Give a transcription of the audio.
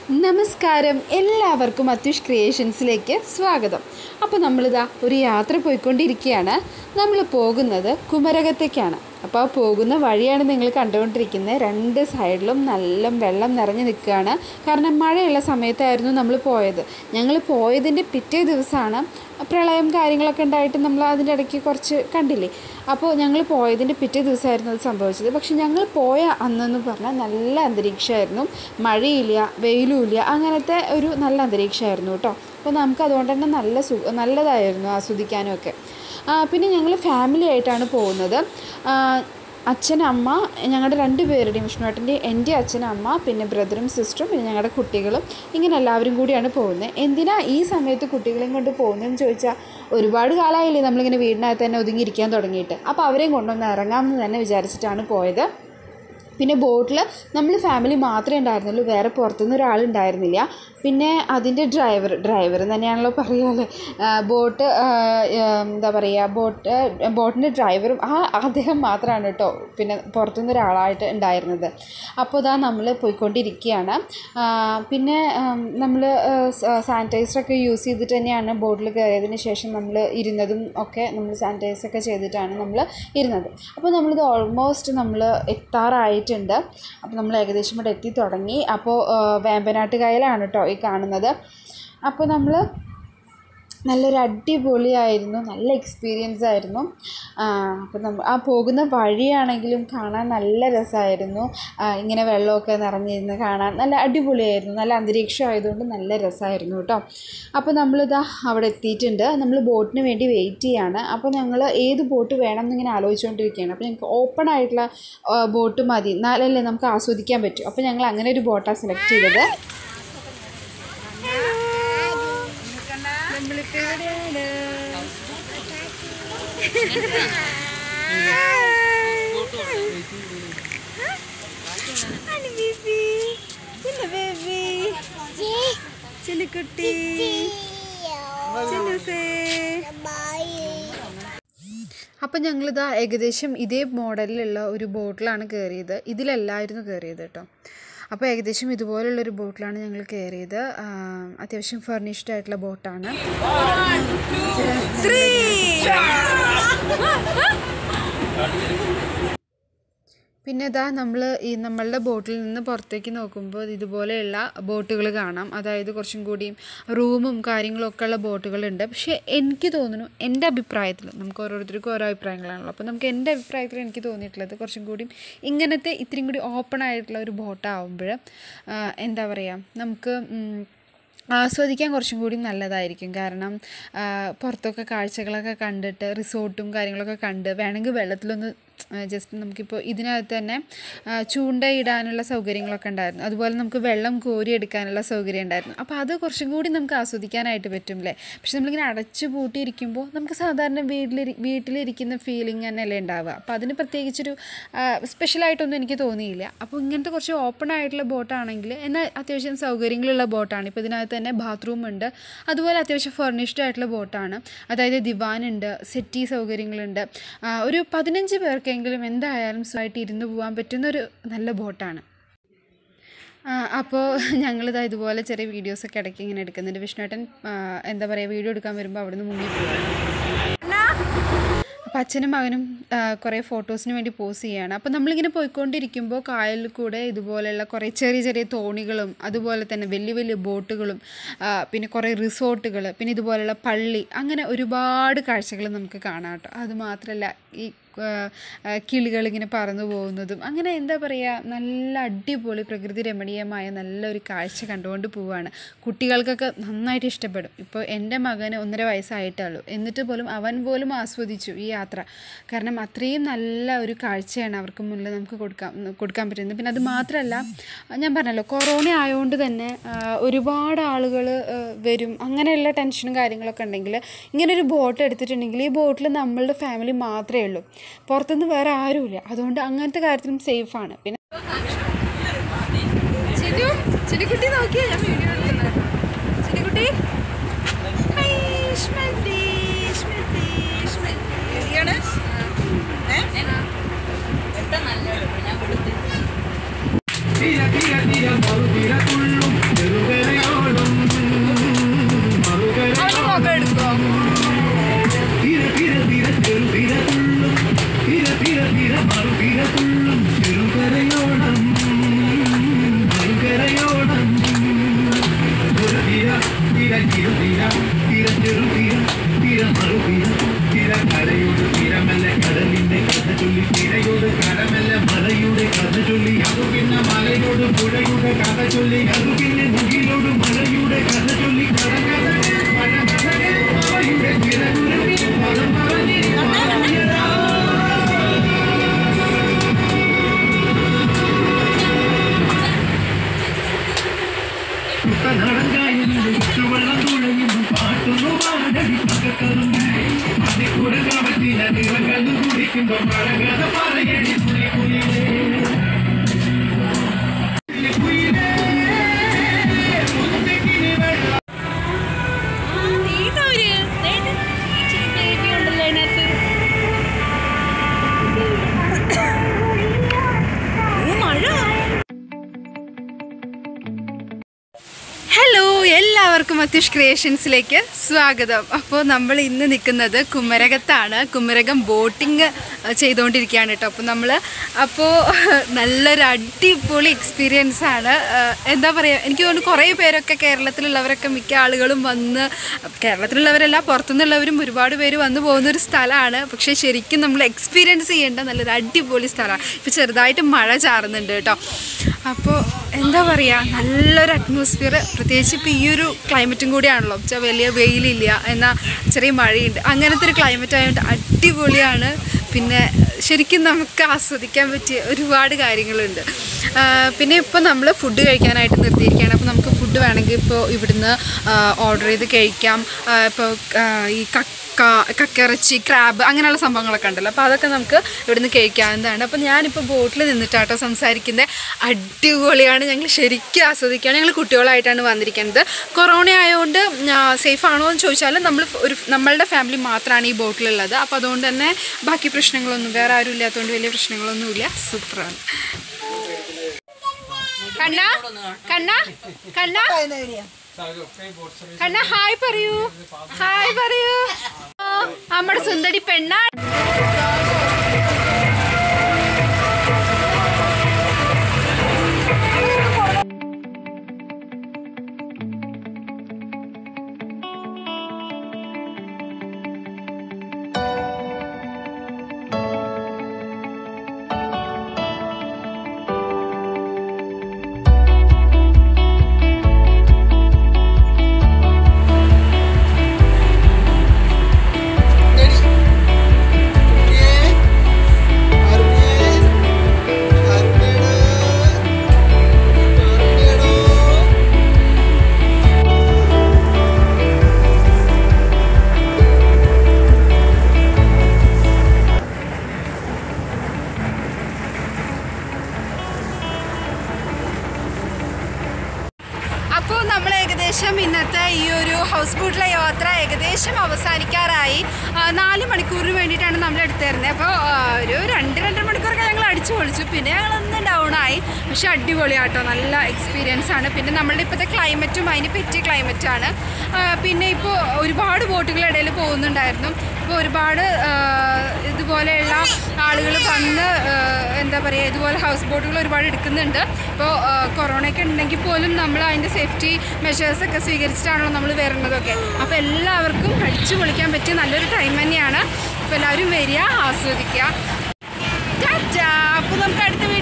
നമസ്കാരം എല്ലാവർക്കും അത്യുഷ് ക്രിയേഷൻസിലേക്ക് സ്വാഗതം അപ്പോൾ നമ്മളിതാ ഒരു യാത്ര പോയിക്കൊണ്ടിരിക്കുകയാണ് നമ്മൾ പോകുന്നത് കുമരകത്തേക്കാണ് അപ്പോൾ ആ പോകുന്ന വഴിയാണ് നിങ്ങൾ കണ്ടുകൊണ്ടിരിക്കുന്നത് രണ്ട് സൈഡിലും നല്ല വെള്ളം നിറഞ്ഞു നിൽക്കുകയാണ് കാരണം മഴയുള്ള സമയത്തായിരുന്നു നമ്മൾ പോയത് ഞങ്ങൾ പോയതിൻ്റെ പിറ്റേ ദിവസമാണ് പ്രളയം കാര്യങ്ങളൊക്കെ ഉണ്ടായിട്ട് നമ്മൾ അതിൻ്റെ ഇടയ്ക്ക് കുറച്ച് കണ്ടില്ലേ അപ്പോൾ ഞങ്ങൾ പോയതിൻ്റെ പിറ്റേ ദിവസമായിരുന്നു അത് സംഭവിച്ചത് പക്ഷെ ഞങ്ങൾ പോയ അന്നെന്ന് പറഞ്ഞാൽ നല്ല അന്തരീക്ഷമായിരുന്നു മഴയില്ല വെയിലുമില്ല അങ്ങനത്തെ ഒരു നല്ല അന്തരീക്ഷമായിരുന്നു കേട്ടോ അപ്പോൾ നമുക്ക് അതുകൊണ്ട് തന്നെ നല്ല സു നല്ലതായിരുന്നു ആസ്വദിക്കാനും ഒക്കെ ആ, പിന്നെ ഞങ്ങൾ ഫാമിലി ആയിട്ടാണ് പോകുന്നത് ആ, അച്ഛൻ അമ്മ ഞങ്ങളുടെ രണ്ട് പേരുടെയും വിഷ്ണുവേട്ടൻ്റെ എൻ്റെ അച്ഛൻ അമ്മ പിന്നെ ബ്രദറും സിസ്റ്ററും പിന്നെ ഞങ്ങളുടെ കുട്ടികളും ഇങ്ങനെ എല്ലാവരും കൂടിയാണ് പോകുന്നത് എന്തിനാ ഈ സമയത്ത് കുട്ടികളെയും കൊണ്ട് പോകുന്നതെന്ന് ചോദിച്ചാൽ ഒരുപാട് കാലമായില്ലേ നമ്മളിങ്ങനെ വീടിനകത്ത് തന്നെ ഒതുങ്ങിയിരിക്കാൻ തുടങ്ങിയിട്ട് അപ്പോൾ അവരെയും കൊണ്ടൊന്ന് ഇറങ്ങാമെന്ന് തന്നെ വിചാരിച്ചിട്ടാണ് പോയത് പിന്നെ ബോട്ടിൽ നമ്മൾ ഫാമിലി മാത്രമേ ഉണ്ടായിരുന്നുള്ളൂ വേറെ പുറത്തുനിന്ന് ഒരാളുണ്ടായിരുന്നില്ല പിന്നെ അതിൻ്റെ ഡ്രൈവർ ഡ്രൈവർ തന്നെയാണല്ലോ പറയാല്ലേ ബോട്ട് എന്താ പറയുക ബോട്ട് ബോട്ടിൻ്റെ ഡ്രൈവറും ആ അദ്ദേഹം മാത്രമാണ് കേട്ടോ പിന്നെ പുറത്തുനിന്ന് ഒരാളായിട്ട് ഉണ്ടായിരുന്നത് അപ്പോൾ ഇതാ നമ്മൾ പോയിക്കൊണ്ടിരിക്കുകയാണ് ആ, പിന്നെ നമ്മൾ സാനിറ്റൈസറൊക്കെ യൂസ് ചെയ്തിട്ട് തന്നെയാണ് ബോട്ടിൽ കയറിയതിന് ശേഷം നമ്മൾ ഇരുന്നതും ഒക്കെ നമ്മൾ സാനിറ്റൈസറൊക്കെ ചെയ്തിട്ടാണ് നമ്മൾ ഇരുന്നത് അപ്പോൾ നമ്മളിത് ഓൾമോസ്റ്റ് നമ്മൾ എത്താറായിട്ടുണ്ട് അപ്പോൾ നമ്മൾ ഏകദേശം ഇവിടെ എത്തി തുടങ്ങി അപ്പോൾ വേമ്പനാട്ട് കായലാണ് കേട്ടോ ഈ കാണുന്നത് അപ്പോൾ നമ്മൾ നല്ലൊരു അടിപൊളിയായിരുന്നു നല്ല എക്സ്പീരിയൻസ് ആയിരുന്നു അപ്പോൾ നമ്മൾ ആ പോകുന്ന വഴിയാണെങ്കിലും കാണാൻ നല്ല രസമായിരുന്നു ആ, ഇങ്ങനെ വെള്ളമൊക്കെ നിറഞ്ഞിരുന്ന് കാണാൻ നല്ല അടിപൊളിയായിരുന്നു നല്ല അന്തരീക്ഷം ആയതുകൊണ്ട് നല്ല രസമായിരുന്നു കേട്ടോ അപ്പോൾ നമ്മളിതാ അവിടെ എത്തിയിട്ടുണ്ട് നമ്മൾ ബോട്ടിന് വേണ്ടി വെയിറ്റ് ചെയ്യാണ് അപ്പോൾ ഞങ്ങൾ ഏത് ബോട്ട് വേണം എന്നിങ്ങനെ ആലോചിച്ചുകൊണ്ടിരിക്കുകയാണ് അപ്പോൾ ഞങ്ങൾക്ക് ഓപ്പൺ ആയിട്ടുള്ള ബോട്ട് മതി എന്നാലല്ലേ നമുക്ക് ആസ്വദിക്കാൻ പറ്റും അപ്പോൾ ഞങ്ങൾ അങ്ങനെ ഒരു ബോട്ടാണ് സെലക്ട് ചെയ്തത് ചില്ലിക്കുട്ടി അപ്പം ഞങ്ങളിതാ ഏകദേശം ഇതേ മോഡലിലുള്ള ഒരു ബോട്ടിലാണ് കയറിയത് ഇതിലല്ലായിരുന്നു കയറിയത് കേട്ടോ അപ്പോൾ ഏകദേശം ഇതുപോലുള്ളൊരു ബോട്ടിലാണ് ഞങ്ങൾ കയറിയത് ആ, അത്യാവശ്യം ഫർണിഷ്ഡ് ആയിട്ടുള്ള ബോട്ടാണ് പിന്നെ ഇതാ നമ്മൾ ഈ നമ്മളുടെ ബോട്ടിൽ നിന്ന് പുറത്തേക്ക് നോക്കുമ്പോൾ ഇതുപോലെയുള്ള ബോട്ടുകൾ കാണാം അതായത് കുറച്ചും കൂടിയും റൂമും കാര്യങ്ങളും ഒക്കെ ഉള്ള ബോട്ടുകളുണ്ട് പക്ഷേ എനിക്ക് തോന്നുന്നു എൻ്റെ അഭിപ്രായത്തിൽ നമുക്ക് ഓരോരുത്തർക്കും ഓരോ അഭിപ്രായങ്ങളാണല്ലോ അപ്പോൾ നമുക്ക് എൻ്റെ അഭിപ്രായത്തിൽ എനിക്ക് തോന്നിയിട്ടുള്ളത് കുറച്ചും കൂടിയും ഇങ്ങനത്തെ ഇത്രയും കൂടി ഓപ്പൺ ആയിട്ടുള്ള ഒരു ബോട്ടാവുമ്പോൾ എന്താ പറയുക നമുക്ക് ഉം, ആസ്വദിക്കാൻ കുറച്ചും കൂടി നല്ലതായിരിക്കും കാരണം ആ, പുറത്തൊക്കെ കാഴ്ചകളൊക്കെ കണ്ടിട്ട് റിസോർട്ടും കാര്യങ്ങളൊക്കെ കണ്ട് വേണമെങ്കിൽ വെള്ളത്തിലൊന്ന് ജസ്റ്റ് നമുക്കിപ്പോൾ ഇതിനകത്ത് തന്നെ ആ, ചൂണ്ടയിടാനുള്ള സൗകര്യങ്ങളൊക്കെ ഉണ്ടായിരുന്നു അതുപോലെ നമുക്ക് വെള്ളം കോരി എടുക്കാനുള്ള സൗകര്യം ഉണ്ടായിരുന്നു അപ്പോൾ അത് കുറച്ചും കൂടി നമുക്ക് ആസ്വദിക്കാനായിട്ട് പറ്റും അല്ലേ പക്ഷെ നമ്മളിങ്ങനെ അടച്ചു പൂട്ടിയിരിക്കുമ്പോൾ നമുക്ക് സാധാരണ വീട്ടിൽ വീട്ടിലിരിക്കുന്ന ഫീലിംഗ് തന്നെയല്ലേ ഉണ്ടാവുക അപ്പോൾ അതിന് പ്രത്യേകിച്ചൊരു സ്പെഷ്യലായിട്ടൊന്നും എനിക്ക് തോന്നിയില്ല അപ്പോൾ ഇങ്ങനത്തെ കുറച്ച് ഓപ്പൺ ആയിട്ടുള്ള ബോട്ടാണെങ്കിൽ എന്നാൽ അത്യാവശ്യം സൗകര്യങ്ങളുള്ള ബോട്ടാണ് ഇപ്പോൾ ഇതിനകത്ത് തന്നെ ബാത്റൂം ഉണ്ട് അതുപോലെ അത്യാവശ്യം ഫർണിഷ്ഡ് ആയിട്ടുള്ള ബോട്ടാണ് അതായത് ദിവാനുണ്ട് സെറ്റി സൗകര്യങ്ങളുണ്ട് ആ, ഒരു പതിനഞ്ച് പേർക്കെങ്കിലും എന്തായാലും സുഖമായിട്ട് ഇരുന്ന് പോകാൻ പറ്റുന്ന ഒരു നല്ല ബോട്ടാണ് ആ, അപ്പോൾ ഞങ്ങളിതാ ഇതുപോലെ ചെറിയ വീഡിയോസൊക്കെ ഇടയ്ക്ക് ഇങ്ങനെ എടുക്കുന്നുണ്ട് വിഷ്ണുവേട്ടൻ ആ, എന്താ പറയുക വീഡിയോ എടുക്കാൻ വരുമ്പോൾ അവിടുന്ന് മുങ്ങി പോകും അപ്പോൾ അച്ഛനും മകനും ആ, കുറേ ഫോട്ടോസിന് വേണ്ടി പോസ് ചെയ്യുകയാണ് അപ്പോൾ നമ്മളിങ്ങനെ പോയിക്കൊണ്ടിരിക്കുമ്പോൾ കായലിൽ കൂടെ ഇതുപോലെയുള്ള കുറേ ചെറിയ ചെറിയ തോണികളും അതുപോലെ തന്നെ വലിയ വലിയ ബോട്ടുകളും ആ, പിന്നെ കുറേ റിസോർട്ടുകൾ പിന്നെ ഇതുപോലെയുള്ള പള്ളി അങ്ങനെ ഒരുപാട് കാഴ്ചകൾ നമുക്ക് കാണാം കേട്ടോ അത് മാത്രമല്ല ഈ ആ, ആ, കിളികളിങ്ങനെ പറന്നു പോകുന്നതും അങ്ങനെ എന്താ പറയുക നല്ല അടിപൊളി പ്രകൃതി രമണീയമായ നല്ലൊരു കാഴ്ച കണ്ടുകൊണ്ട് പോവുകയാണ് കുട്ടികൾക്കൊക്കെ നന്നായിട്ട് ഇഷ്ടപ്പെടും ഇപ്പോൾ എൻ്റെ മകന് ഒന്നര വയസ്സായിട്ടേ ഉള്ളൂ എന്നിട്ട് പോലും അവൻ പോലും ആസ്വദിച്ചു ഈ യാത്ര കാരണം അത്രയും നല്ല ഒരു കാഴ്ചയാണ് അവർക്ക് മുന്നിൽ നമുക്ക് കൊടുക്കാൻ കൊടുക്കാൻ പറ്റുന്നത് പിന്നെ അത് മാത്രമല്ല ഞാൻ പറഞ്ഞല്ലോ കൊറോണ ആയതുകൊണ്ട് തന്നെ ആ, ഒരുപാട് ആളുകൾ വരും അങ്ങനെയുള്ള ടെൻഷനും കാര്യങ്ങളൊക്കെ ഉണ്ടെങ്കിൽ ഇങ്ങനെ ഒരു ബോട്ട് എടുത്തിട്ടുണ്ടെങ്കിൽ ഈ ബോട്ടിൽ നമ്മളുടെ ഫാമിലി മാത്രമേ ഉള്ളൂ പുറത്തുനിന്ന് വേറെ ആരുമില്ല അതുകൊണ്ട് അങ്ങനത്തെ കാര്യത്തിലും സേഫാണ് പിന്നെ ചിന്നു ചിന്നുകുട്ടി നോക്കിയാ ഞാൻ വീഡിയോ എടുക്കുന്നത് ചിന്നുകുട്ടി ഹായ്, സ്മൃതി, സ്മൃതി, സ്മൃതി. തീര തീര തീര മറുതിര തുള്ളും ഹലോ എല്ലാവർക്കും അത്യുഷ് ക്രിയേഷൻസിലേക്ക് സ്വാഗതം അപ്പോൾ നമ്മൾ ഇന്ന് നിൽക്കുന്നത് കുമരകത്താണ് കുമരകം ബോട്ടിങ് ചെയ്തുകൊണ്ടിരിക്കുകയാണ് കേട്ടോ അപ്പോൾ നമ്മൾ അപ്പോൾ നല്ലൊരു അടിപൊളി എക്സ്പീരിയൻസ് ആണ് ഏഹ് എന്താ പറയുക എനിക്ക് തോന്നുന്നു കുറേ പേരൊക്കെ കേരളത്തിലുള്ളവരൊക്കെ മിക്ക ആളുകളും വന്ന് കേരളത്തിലുള്ളവരല്ല പുറത്തുനിന്നുള്ളവരും ഒരുപാട് പേര് വന്നു പോകുന്ന ഒരു സ്ഥലമാണ് പക്ഷേ ശരിക്കും നമ്മൾ എക്സ്പീരിയൻസ് ചെയ്യേണ്ട നല്ലൊരു അടിപൊളി സ്ഥലമാണ് ഇപ്പോൾ ചെറുതായിട്ട് മഴ ചാറുന്നുണ്ട് കേട്ടോ അപ്പോൾ എന്താ പറയുക നല്ലൊരു അറ്റ്മോസ്ഫിയർ പ്രത്യേകിച്ച് ഇപ്പോൾ ഈ ഒരു ക്ലൈമറ്റും കൂടിയാണല്ലോ വെച്ചാൽ വലിയ വെയിലില്ല എന്നാൽ ചെറിയ മഴയുണ്ട് അങ്ങനത്തെ ഒരു ക്ലൈമറ്റ് ആയതുകൊണ്ട് അടിപൊളിയാണ് പിന്നെ ശരിക്കും നമുക്ക് ആസ്വദിക്കാൻ പറ്റിയ ഒരുപാട് കാര്യങ്ങളുണ്ട് ആ, പിന്നെ ഇപ്പോൾ നമ്മൾ ഫുഡ് കഴിക്കാനായിട്ട് നിർത്തിയിരിക്കുകയാണ് അപ്പോൾ നമുക്ക് ഫുഡ് വേണമെങ്കിൽ ഇപ്പോൾ ഇവിടുന്ന് ഓർഡർ ചെയ്ത് കഴിക്കാം ആ, ഇപ്പോൾ ആ, ഈ കക്ക കക്കിറച്ചി ക്രാബ് അങ്ങനെയുള്ള സംഭവങ്ങളൊക്കെ ഉണ്ടല്ലോ അപ്പോൾ അതൊക്കെ നമുക്ക് ഇവിടുന്ന് കഴിക്കാവുന്നതാണ് അപ്പോൾ ഞാനിപ്പോൾ ബോട്ടിൽ നിന്നിട്ടാട്ടോ സംസാരിക്കുന്നത് അടിപൊളിയാണ് ഞങ്ങൾ ശരിക്കും ആസ്വദിക്കുകയാണ് ഞങ്ങൾ കുട്ടികളായിട്ടാണ് വന്നിരിക്കുന്നത് കൊറോണ ആയതുകൊണ്ട് സേഫ് ആണോ എന്ന് ചോദിച്ചാൽ നമ്മൾ ഒരു നമ്മളുടെ ഫാമിലി മാത്രമാണ് ഈ ബോട്ടിലുള്ളത് അപ്പോൾ അതുകൊണ്ട് തന്നെ ബാക്കി പ്രശ്നങ്ങളൊന്നും വേറെ ആരും ഇല്ലാത്തതുകൊണ്ട് വലിയ പ്രശ്നങ്ങളൊന്നുമില്ല സൂപ്പറാണ് കണ്ണ കണ്ണ കണ്ണ കണ്ണ ഹായ് പറയൂ ഹായ് പറയൂ ഓ, നമ്മുടെ സുന്ദരി പെണ്ണ അപ്പോൾ നമ്മൾ ഏകദേശം ഇന്നത്തെ ഈ ഒരു ഹൗസ് ബോട്ടിലെ യാത്ര ഏകദേശം അവസാനിക്കാറായി ആ, നാല് മണിക്കൂറിന് വേണ്ടിയിട്ടാണ് നമ്മൾ എടുത്തിരുന്നത് അപ്പോൾ ആ, ഒരു രണ്ട് രണ്ടര മണിക്കൂറൊക്കെ ഞങ്ങൾ അടിച്ചു പൊളിച്ചു പിന്നെ ഞങ്ങളൊന്ന് ഡൗൺ ആയി പക്ഷെ അടിപൊളിയാട്ടോ നല്ല എക്സ്പീരിയൻസ് ആണ് പിന്നെ നമ്മളുടെ ഇപ്പോഴത്തെ ക്ലൈമറ്റും അതിന് പറ്റിയ ക്ലൈമറ്റാണ് പിന്നെ ഇപ്പോൾ ഒരുപാട് ബോട്ടുകൾ ഇടയിൽ പോകുന്നുണ്ടായിരുന്നു ഇപ്പോൾ ഒരുപാട് ആ, ഇതുപോലെയുള്ള ആളുകൾ വന്ന് ആ, എന്താ പറയുക ഇതുപോലെ ഹൗസ് ബോട്ടുകൾ ഒരുപാട് എടുക്കുന്നുണ്ട് ഇപ്പോൾ കൊറോണയൊക്കെ ഉണ്ടെങ്കിൽ പോലും നമ്മൾ അതിൻ്റെ സേഫ്റ്റി മെഷേഴ്സൊക്കെ സ്വീകരിച്ചിട്ടാണല്ലോ നമ്മൾ വരുന്നതൊക്കെ അപ്പോൾ എല്ലാവർക്കും അടിച്ചു പൊളിക്കാൻ പറ്റിയ നല്ലൊരു ടൈം തന്നെയാണ് അപ്പോൾ എല്ലാവരും വരിക ആസ്വദിക്കുക ടാറ്റാ അപ്പോൾ നമുക്ക് അടുത്ത